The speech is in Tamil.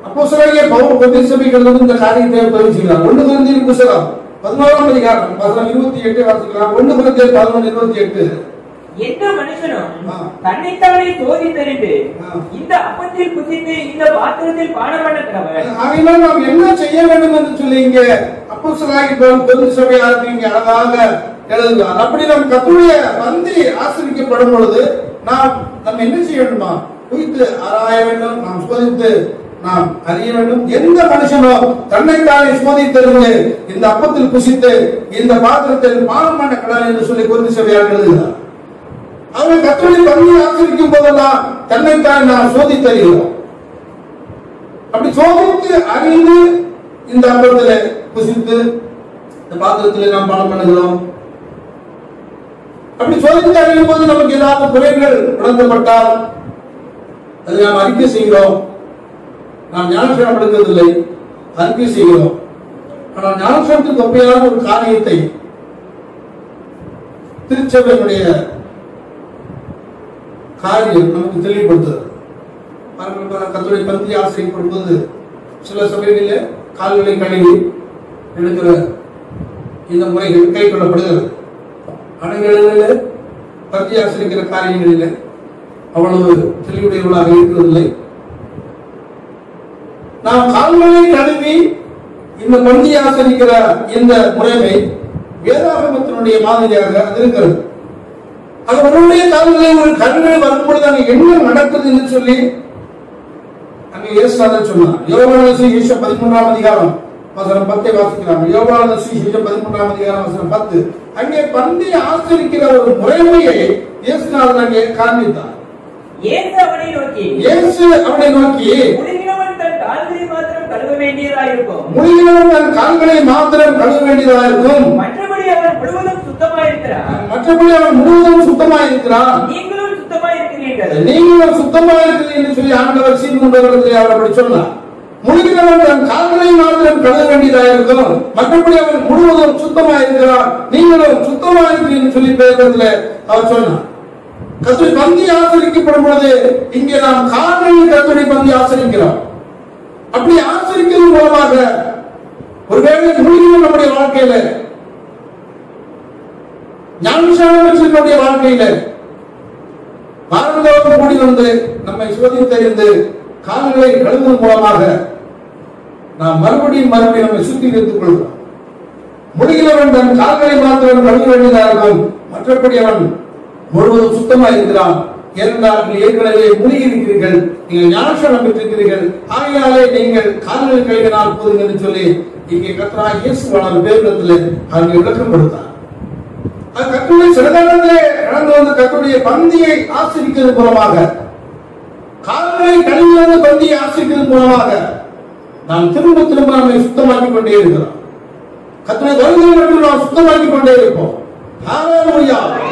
அப்போ சிலையே பவுல் கொதி சபைகள் வந்து இந்த காரியத்தை பதிவுச்சுக்கிறார் ஒன்று குழந்தையின் புஸ்தகம் பதினோராம் அதிகாரம் வசனம் இருபத்தி எட்டு வாசிக்கலாம் ஒன்று குழந்தை பதினொன்று இருபத்தி எட்டு எந்த மனுஷனும் ஆ. தன்னைத்தானே சோதித்தறிந்து ஆ. இந்த அப்பத்தில் புசித்து இந்த பாத்திரத்தில் பானம் பண்ண கிடவன் ஆகையினால் நாம் என்ன செய்ய வேண்டும் என்று சொல்லி இங்கே அப்போ சிலாகி பெரும் சபையாருக்கு இங்கே அழகாக எழுதுகிறார் அப்படி நம் கத்துடைய பந்தி ஆசிரிக்கப்படும் பொழுது நாம் நம்ம என்ன செய்ய வேண்டுமா குறித்து ஆராய வேண்டும் நாம் சோதித்து நாம் அறிய வேண்டும் எந்த மனுஷனோ தன்னைத்தானே சோதித்தறிந்து இந்த அப்பத்தில் புசித்து இந்த பாத்திரத்தில் பானம் பண்ண கடல் என்று சொல்லி குறித்து சபையாக எழுதுகிறார் அவர்கள் கத்தோலிக்க பந்தியை ஆசிரிக்கும் போதெல்லாம் தன்னைத்தான் நாம் சோதித்தறிகிறோம் அப்படி சோதித்து அறிந்து இந்த அப்பத்திலே புசித்து இந்த பாத்திரத்திலே நாம் பானம் பண்ணுகிறோம் அப்படி சோதித்து அறியும் போது நமக்கு ஏதாவது குறைகள் உணர்த்தப்பட்டால் அதை நாம் அறிக்கை செய்கிறோம் நாம் ஞானஸ்தானம் எடுக்கிறதில்லை அறிக்கை செய்கிறோம் ஆனால் ஞானஸ்தானத்துக்கு ஒப்பையான ஒரு காரியத்தை திருச்சபையினுடைய காரியம் நமக்கு தெளிவுபடுத்துறது கத்தோடைய பந்தி ஆசிரியப்படும் போது சில சபைகளிலே கால்களை கழுவி எடுக்கிற இந்த முறைகள் கை கொள்ளப்படுகிறது அணைகளிலே பந்தி ஆசிரிக்கிற காரியங்களிலே அவ்வளவு தெளிவுடையவர்களாக இருக்கிறதில்லை நாம் கால்களை கழுவி இந்த பந்தி ஆசிரிக்கிற இந்த முறைமை வேதாகமத்தினுடைய மாதிரியாக அது இருக்கிறது அது உன்னுடைய கால்களை ஒரு கண்கள் வரும்பொழுது அங்க என்ன நடக்குது என்று சொல்லி அங்க இயேசுநாதர் சொன்னார் யோகான சுவிசேஷம் பதிமூன்றாம் அதிகாரம் வசனம் பத்தை வாசிக்கலாம் யோகான சுவிசேஷம் பதிமூன்றாம் அதிகாரம் வசனம் பத்து அங்கே பந்தி ஆசிரிக்கிற ஒரு முறைமையை இயேசுநாதர் அங்கே காண்பித்தார் இயேசு அவனை நோக்கி இயேசு அவனை நோக்கி முழுகினவன் தன் கால்களை மாத்திரம் கழுவ வேண்டியதாயிருக்கும் முடிகிறவன் தன் கால்களை மாத்திரம் கழுவ வேண்டியதாக இருக்கும் மற்றபடி அவன் முழுவதும் சுத்தமாயிருக்கிறான் மற்றபடி அவன் முழுவதும் சுத்தமாக இருக்கிறான் நீங்களும் சுத்தமாயிருக்கிறீர்கள் நீங்கள் சுத்தமா இருக்கிறீர்கள் என்று சொல்லி ஆண்டவர் சீர்கொண்டவர்களை அவர் அப்படி சொன்னார் முடிகிறவன் தன் கால்களை மாத்திரம் கழுவ வேண்டியதாக இருக்கும் மற்றபடி அவன் முழுவதும் சுத்தமா இருக்கிறான் நீங்களும் சுத்தமா இருக்கிறீர்கள் சொல்லி பேசுறதுல அவர் சொன்னார் கத்துரை பந்தி ஆசிரிக்கப்படும் பொழுது இங்கே நாம் கால்களில் கத்துரை பந்தி ஆசிரிக்கிறோம் அப்படி ஆசிரிக்கிறது மூலமாக ஒருவேளை முடிவு நம்முடைய வாழ்க்கையில ஞானசானவர்களுடைய வாழ்க்கையில பாரதோடு கூடி வந்து நம்மை சோதித்தறிந்து கால்களை கழுவுவதன் மூலமாக நாம் மறுபடியும் மறுபடியும் நம்மை சுத்திகரித்துக் கொள்கிறோம் முடிகிறவன் தன் கால்களை மாத்திரம் கழுவ வேண்டியதாக இருக்கும் மற்றபடி அவன் முழுவதும் சுத்தமாக இருக்கிறான் ஏனென்றால் நீங்கள் ஏற்கனவே முழுகி இருக்கிறீர்கள் நீங்கள் ஞானசனம் பெற்றிருக்கிறீர்கள் ஆகையாலே நீங்கள் கால்களை கழுவினால் போதும் என்று சொல்லி இங்கே கத்ரா இயேசுவான பேரிடத்தில் அங்கே விளக்கம் கொடுத்தார் அது கத்துடைய சிறகாலத்திலே நடந்து வந்த கத்துடைய பந்தியை ஆசிரிக்கிறது மூலமாக கால்களை கழுவிலிருந்து பந்தியை ஆசிரிக்கிறது மூலமாக நாம் திரும்ப திரும்ப நம்மை சுத்தமாக்கி கொண்டே இருக்கிறோம் கத்துடைய வருகை மட்டும் நாம் சுத்தமாக்கி கொண்டே இருப்போம் ஹalleluya